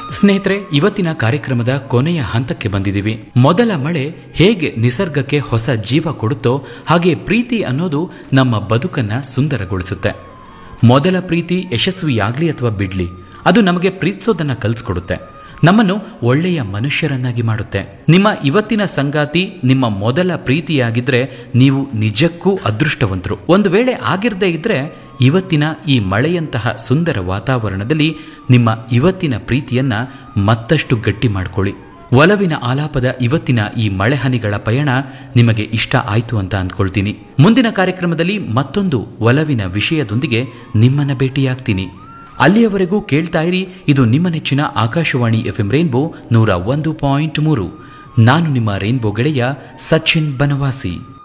ಸ್ನೇಹಿತರೆ ಇವತ್ತಿನ ಕಾರ್ಯಕ್ರಮದ ಕೊನೆಯ ಹಂತಕ್ಕೆ ಬಂದಿದ್ದೀವಿ ಮೊದಲ ಮಳೆ ಹೇಗೆ ನಿಸರ್ಗಕ್ಕೆ ಹೊಸ ಜೀವ ಕೊಡುತ್ತೋ ಹಾಗೆ ಪ್ರೀತಿ ಅನ್ನೋದು ನಮ್ಮ ಬದುಕನ್ನ ಸುಂದರಗೊಳಿಸುತ್ತೆ ಮೊದಲ ಪ್ರೀತಿ ಯಶಸ್ವಿಯಾಗ್ಲಿ ಅಥವಾ ಬಿಡ್ಲಿ ಅದು ನಮಗೆ ಪ್ರೀತಿಸೋದನ್ನ ಕಲಿಸ್ಕೊಡುತ್ತೆ ನಮ್ಮನ್ನು ಒಳ್ಳೆಯ ಮನುಷ್ಯರನ್ನಾಗಿ ಮಾಡುತ್ತೆ ನಿಮ್ಮ ಇವತ್ತಿನ ಸಂಗಾತಿ ನಿಮ್ಮ ಮೊದಲ ಪ್ರೀತಿಯಾಗಿದ್ರೆ ನೀವು ನಿಜಕ್ಕೂ ಅದೃಷ್ಟವಂತರು ಒಂದು ವೇಳೆ ಆಗಿರದೇ ಇದ್ರೆ ಇವತ್ತಿನ ಈ ಮಳೆಯಂತಹ ಸುಂದರ ವಾತಾವರಣದಲ್ಲಿ ನಿಮ್ಮ ಇವತ್ತಿನ ಪ್ರೀತಿಯನ್ನ ಮತ್ತಷ್ಟು ಗಟ್ಟಿ ಮಾಡ್ಕೊಳ್ಳಿ ಒಲವಿನ ಆಲಾಪದ ಇವತ್ತಿನ ಈ ಮಳೆಹನಿಗಳ ಪಯಣ ನಿಮಗೆ ಇಷ್ಟ ಆಯ್ತು ಅಂತ ಅಂದ್ಕೊಳ್ತೀನಿ ಮುಂದಿನ ಕಾರ್ಯಕ್ರಮದಲ್ಲಿ ಮತ್ತೊಂದು ಒಲವಿನ ವಿಷಯದೊಂದಿಗೆ ನಿಮ್ಮನ್ನ ಭೇಟಿಯಾಗ್ತೀನಿ ಅಲ್ಲಿಯವರೆಗೂ ಕೇಳ್ತಾ ಇರಿ ಇದು ನಿಮ್ಮ ನೆಚ್ಚಿನ ಆಕಾಶವಾಣಿ ಎಫ್ಎಂ ರೈನ್ಬೋ ನೂರ ಒಂದು ಪಾಯಿಂಟ್ ಮೂರು ನಾನು ನಿಮ್ಮ ರೈನ್ಬೋ ಗೆಳೆಯ ಸಚಿನ್ ಬನವಾಸಿ